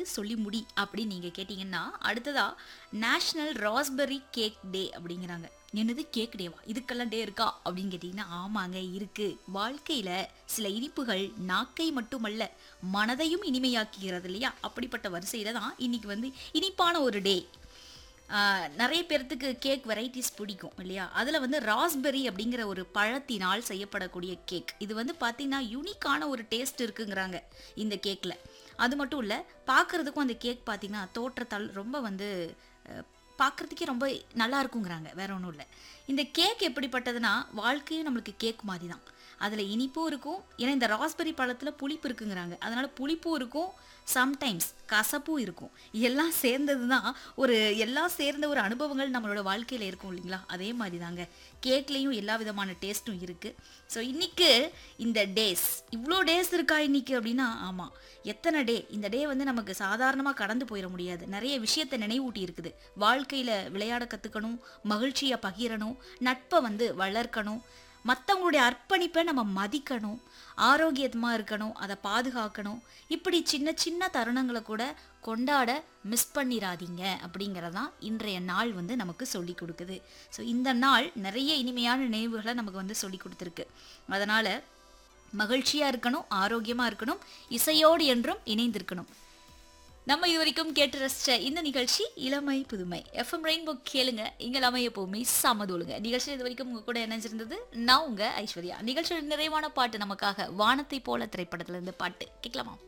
சொல்லி முடி அப்படின்னு நீங்கள் கேட்டிங்கன்னா அடுத்ததா நேஷ்னல் ராஸ்பெரி கேக் டே அப்படிங்கிறாங்க என்னது கேக் டேவா இதுக்கெல்லாம் டே இருக்கா அப்படின்னு கேட்டிங்கன்னா ஆமாங்க இருக்கு வாழ்க்கையில் சில இனிப்புகள் நாக்கை மட்டுமல்ல மனதையும் இனிமையாக்குகிறது இல்லையா அப்படிப்பட்ட வரிசையில் தான் இன்னைக்கு வந்து இனிப்பான ஒரு டே ஆஹ் நிறைய பேர்த்துக்கு கேக் வெரைட்டிஸ் பிடிக்கும் இல்லையா அதில் வந்து ராஸ்பெரி அப்படிங்கிற ஒரு பழத்தினால் செய்யப்படக்கூடிய கேக் இது வந்து பார்த்தீங்கன்னா யூனிக்கான ஒரு டேஸ்ட் இருக்குங்கிறாங்க இந்த கேக்கில் அது மட்டும் இல்லை பார்க்குறதுக்கும் அந்த கேக் பார்த்தீங்கன்னா தோற்றத்தால் ரொம்ப வந்து அஹ், பார்க்கறதுக்கே ரொம்ப நல்லா இருக்குங்கிறாங்க வேற ஒன்றும் இல்லை இந்த கேக் எப்படிப்பட்டதுன்னா வாழ்க்கையும் நம்மளுக்கு கேக் மாதிரி தான் அதில் இனிப்பும் இருக்கும் ஏன்னா இந்த ராஸ்பெரி பழத்தில் புளிப்பு இருக்குங்கிறாங்க அதனால புளிப்பும் இருக்கும் சம்டைம்ஸ் கசப்பும் இருக்கும் எல்லாம் சேர்ந்தது தான் ஒரு எல்லாம் சேர்ந்த ஒரு அனுபவங்கள் நம்மளோட வாழ்க்கையில் இருக்கும் இல்லைங்களா அதே மாதிரி தாங்க கேக்லேயும் எல்லா விதமான டேஸ்ட்டும் இருக்குது ஸோ இன்னைக்கு இந்த டேஸ் இவ்வளோ டேஸ் இருக்கா இன்னைக்கு அப்படின்னா ஆமாம் எத்தனை டே இந்த டே வந்து நமக்கு சாதாரணமாக கடந்து போயிட முடியாது நிறைய விஷயத்தை நினைவூட்டி இருக்குது வாழ்க்கையில் விளையாட கற்றுக்கணும் மகிழ்ச்சியை பகிரணும் நட்பை வந்து வளர்க்கணும் மற்றவங்களுடைய அர்ப்பணிப்பை நம்ம மதிக்கணும் ஆரோக்கியமாக இருக்கணும் அதை பாதுகாக்கணும் இப்படி சின்ன சின்ன தருணங்களை கூட கொண்டாட மிஸ் பண்ணிடாதீங்க அப்படிங்கிறதான் இன்றைய நாள் வந்து நமக்கு சொல்லி கொடுக்குது ஸோ இந்த நாள் நிறைய இனிமையான நினைவுகளை நமக்கு வந்து சொல்லி கொடுத்துருக்கு அதனால் மகிழ்ச்சியாக இருக்கணும் ஆரோக்கியமாக இருக்கணும் இசையோடு என்றும் இணைந்திருக்கணும் நம்ம இது வரைக்கும் கேட்டு ரசிச்ச இந்த நிகழ்ச்சி இளமை புதுமை எஃப்எம் ரெயின்போ கேளுங்க இங்க இளமை எப்பவுமே சமதோலுங்க நிகழ்ச்சி இது வரைக்கும் உங்க கூட இணைஞ்சிருந்தது நான் உங்க ஐஸ்வர்யா நிகழ்ச்சியோட நிறைவான பாட்டு நமக்காக வானத்தை போல திரைப்படத்துல இருந்து பாட்டு கேட்கலாமா